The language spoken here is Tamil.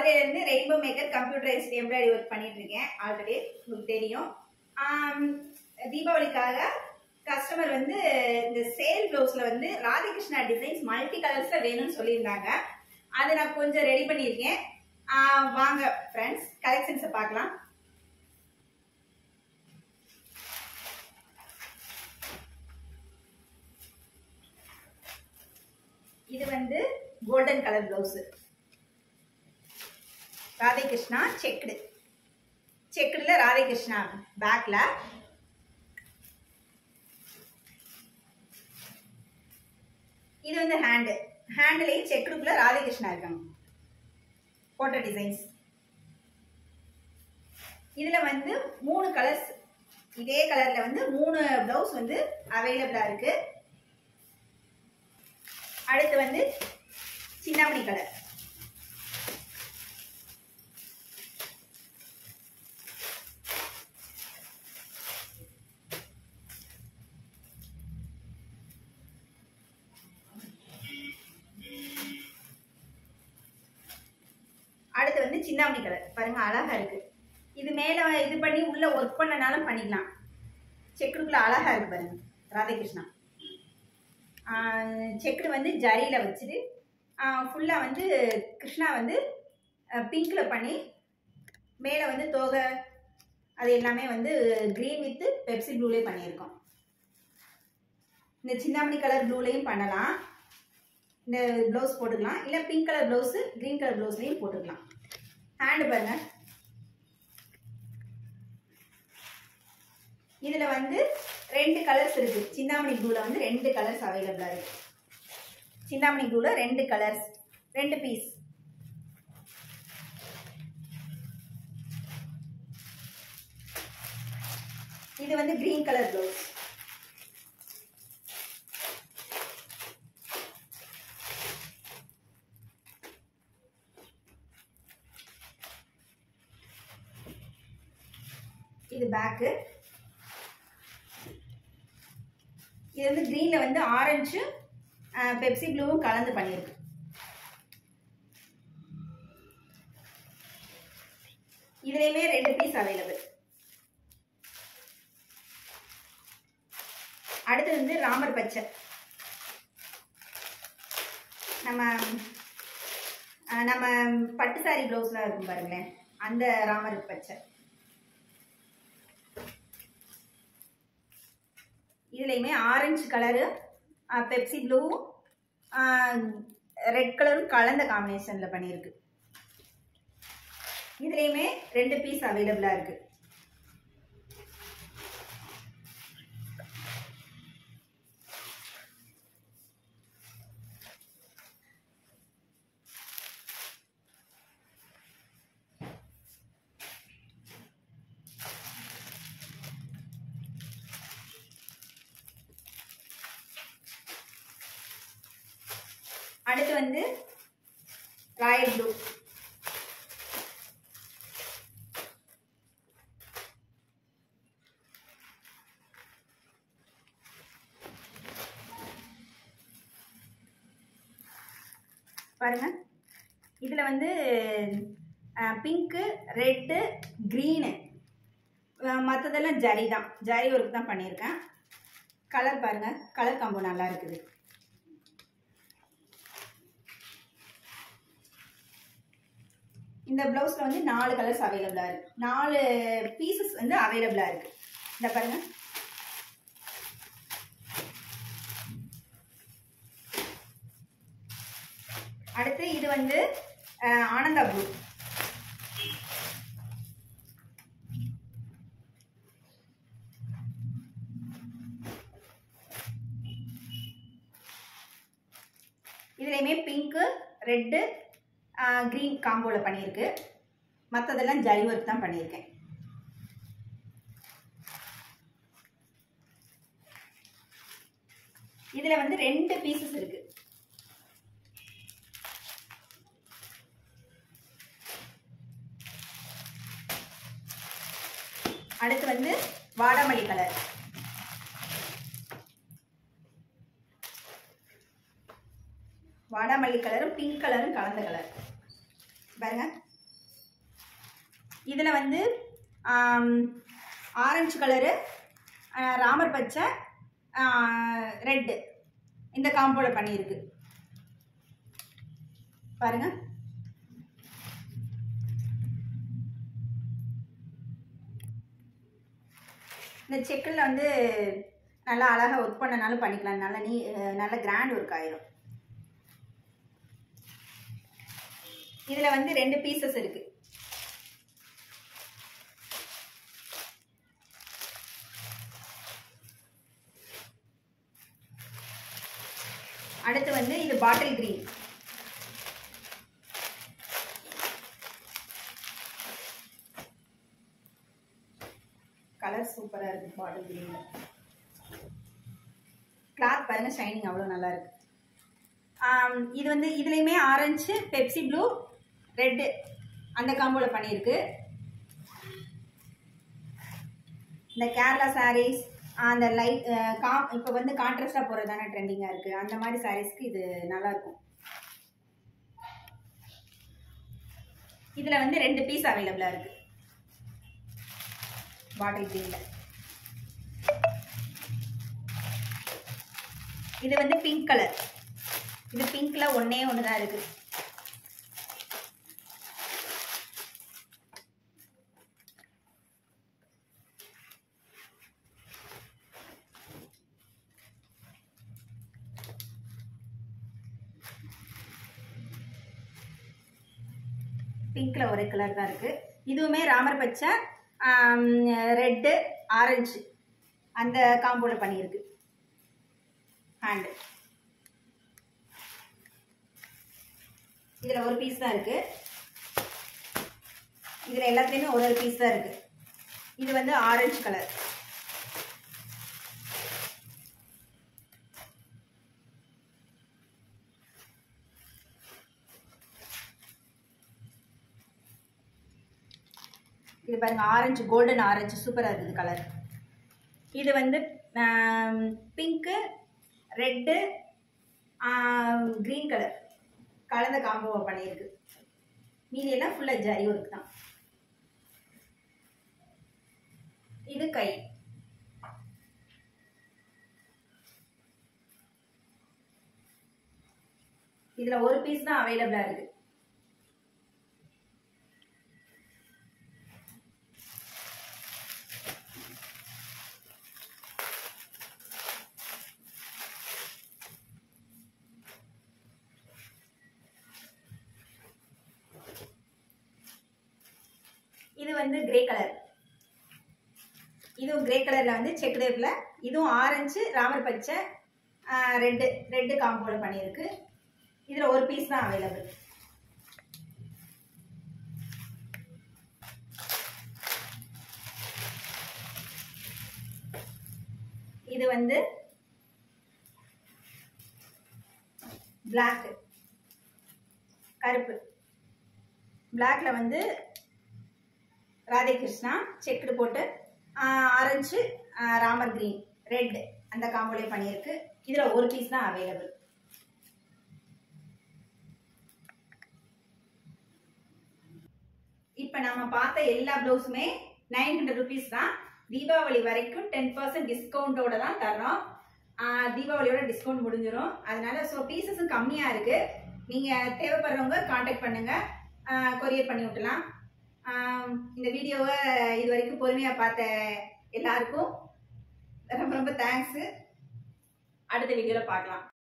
காலையிலேருந்து rainbow maker computerised embroidery work பண்ணிட்டு இருக்கேன் ஆல்ரெடி உங்களுக்கு தெரியும் ஆம், தீபாவளிக்காக கஸ்டமர் வந்து இந்த சேல் ப்ளவுஸ்ல வந்து ராதாகிருஷ்ணா டிசைன்ஸ் மல்டி கலர்ஸ்ல வேணும்னு சொல்லியிருந்தாங்க அதை நான் கொஞ்சம் ரெடி பண்ணியிருக்கேன் ஆ, வாங்க ஃப்ரெண்ட்ஸ் கலெக்ஷன்ஸை பார்க்கலாம் இது வந்து golden colour blouse Radhakrishna checked செக்குடுல ராதாகிருஷ்ணா பேக்ல இது வந்து ஹேண்டு ஹேண்ட்லேயும் செக்குடுக்குள்ள ராதாகிருஷ்ணா இருக்காங்க போட்ட டிசைன்ஸ் இதுல வந்து மூணு கலர்ஸ் இதே கலர்ல வந்து மூணு பிளவுஸ் வந்து அவைலபிளா இருக்கு அடுத்து வந்து சின்னாமணி கலர் அடுத்து வந்து சின்னாமணி கலர் பாருங்க அழகா இருக்கு இது மேல இது பண்ணி உள்ள ஒர்க் பண்ணனாலும் பண்ணிக்கலாம் செக்குடுக்குள்ள அழகா இருக்கு பாருங்க ராதாகிருஷ்ணா செக்குடு வந்து ஜரியில் வச்சுட்டு ஃபுல்லாக வந்து கிருஷ்ணா வந்து பிங்க்கில் பண்ணி மேலே வந்து தோகை அது எல்லாமே வந்து க்ரீன் வித்து பெப்சி ப்ளூலேயே பண்ணியிருக்கோம் இந்த சின்னாமணி கலர் ப்ளூலேயும் பண்ணலாம் இந்த ப்ளவுஸ் போட்டுக்கலாம் இல்லை pink colour blouse green colour ப்ளவுஸ்லேயும் போட்டுக்கலாம் ஹேண்டு பாருங்க இதில் வந்து ரெண்டு கலர்ஸ் இருக்கு சிந்தாமணி ப்ளூவில் வந்து ரெண்டு கலர்ஸ் அவைலபிளாக இருக்கு சிந்தாமணி ப்ளூவில் ரெண்டு கலர்ஸ் ரெண்டு பீஸ் இது வந்து கிரீன் கலர் ப்ளவுஸ் இது பேக்கு இது வந்து க்ரீனில் வந்து ஆரஞ்சு பெப்சி ப்ளூவும் கலந்து பண்ணியிருக்கு இதுலேயுமே ரெண்டு பீஸ் அவைலபிள் அடுத்து வந்து ராமர் பச்சை நம்ம அஹ், நம்ம பட்டு சாரி ப்ளவுஸ்லாம் இருக்கும் பாருங்களேன் அந்த ராமர் பச்சை இதுலேயுமே orange colour Pepsi blue red கலரும் கலந்த காம்பினேஷனில் பண்ணியிருக்கு இதுலேயுமே ரெண்டு பீஸ் அவைலபிளாக இருக்கு அடுத்து வந்து ராயல் ப்ளூ பாருங்க இதுல வந்து பிங்க்கு ரெட்டு க்ரீனு மற்றதெல்லாம் ஜரி தான் ஜரி ஒர்க் தான் பண்ணியிருக்கேன் கலர் பாருங்க கலர் காம்போ நல்லா இருக்குது இந்த பிளவுஸ்ல வந்து நாலு கலர்ஸ் அவைலபிளா இருக்கு நாலு பீசஸ் வந்து அவைலபிளா இருக்கு இந்த பாருங்க அடுத்து இது வந்து அஹ், ஆனந்தா ப்ளூ இதுலேயுமே பிங்க்கு ரெட்டு க்ரீன் காம்போவில் பண்ணியிருக்கு மற்றதெல்லாம் ஜரி ஒர்க் தான் பண்ணியிருக்கேன் இதில் வந்து ரெண்டு பீசஸ் இருக்கு அடுத்து வந்து வாடாமல்லி கலர் வாடாமல்லி கலரும் பிங்க் கலரும் கலந்த கலர் பாருங்க இதில் வந்து ஆரஞ்சு கலரு ராமர் பச்சை ரெட்டு இந்த காம்போல பண்ணியிருக்கு பாருங்க இந்த செக்கில் வந்து நல்லா அழகாக ஒர்க் பண்ணனாலும் பண்ணிக்கலாம் நல்லா நீ நல்ல கிராண்ட் ஒர்க் ஆயிரும் இதில் வந்து ரெண்டு பீசஸ் இருக்கு அடுத்து வந்து இது பாட்டில் கிரீன் கலர் சூப்பராக இருக்கு பாட்டில் கிரீனில் கிளாத் பாருங்க ஷைனிங் அவ்வளோ நல்லா இருக்கு ஆம், இது வந்து இதுலேயுமே ஆரஞ்சு பெப்சி ப்ளூ ரெட்டு அந்த காம்போல பண்ணியிருக்கு இந்த கேரளா சாரீஸ் அந்த லைட் கா இப்போ வந்து கான்ட்ராஸ்டாக போகிறது தானே ட்ரெண்டிங்காக இருக்குது அந்த மாதிரி சாரீஸ்க்கு இது நல்லா இருக்கும் இதில் வந்து ரெண்டு பீஸ் அவைலபிளாக இருக்குது பாட்டில் கிரீனில் இது வந்து பிங்க் கலர் இது பிங்க்ல ஒன்னே ஒன்று தான் இருக்கு பிங்க்ல ஒரு கலர் தான் இருக்கு இதுவுமே ராமர் பச்சை ரெட்டு ஆரஞ்சு அந்த காம்போல பண்ணியிருக்கு ஹேண்டு இதில் ஒரு பீஸ் தான் இருக்கு இதில் எல்லாத்துலேயுமே ஒரு ஒரு பீஸ் தான் இருக்கு இது வந்து ஆரஞ்சு கலர் இது பாருங்க ஆரஞ்சு கோல்டன் ஆரஞ்சு சூப்பராக இருக்குது கலர் இது வந்து பிங்க்கு ரெட்டு க்ரீன் கலர் கலந்த காம்போவை பண்ணியிருக்கு மீதி எல்லாம் ஃபுல்லாக ஜரி ஒர்க் தான் இது கை இதில் ஒரு பீஸ் தான் அவைலபிளாக இருக்கு இது வந்து கிரே கலர் இதுவும் கிரே கலரில் வந்து செக் டேப்பில் இதுவும் ஆரஞ்சு ராமர் பச்சை ரெட்டு ரெட்டு காம்போல பண்ணியிருக்கு இதில் ஒரு பீஸ் தான் அவைலபிள் இது வந்து பிளாக் கருப்பு பிளாக்ல வந்து ராதே கிருஷ்ணா செக்குடு போட்டு ஆரஞ்சு ராமர் கிரீன் ரெட் அந்த காம்போலே பண்ணியிருக்கு இதில் ஒரு பீஸ் தான் அவைலபிள் இப்போ நம்ம பார்த்த எல்லா ப்ளவுஸுமே நைன் ஹண்ட்ரட் ருபீஸ் தான் தீபாவளி வரைக்கும் டென் பர்சன்ட் டிஸ்கவுண்ட்டோட தான் தர்றோம் ஆஹ் தீபாவளியோட டிஸ்கவுண்ட் முடிஞ்சிடும் அதனால ஸோ பீசஸும் கம்மியாக இருக்கு நீங்கள் தேவைப்படுறவங்க காண்டாக்ட் பண்ணுங்க கொரியர் பண்ணி விட்டலாம் ஆஹ் இந்த வீடியோவை இது வரைக்கும் பொறுமையாக பார்த்த எல்லாருக்கும் ரொம்ப ரொம்ப தேங்க்ஸு அடுத்த வீடியோவில் பார்க்கலாம்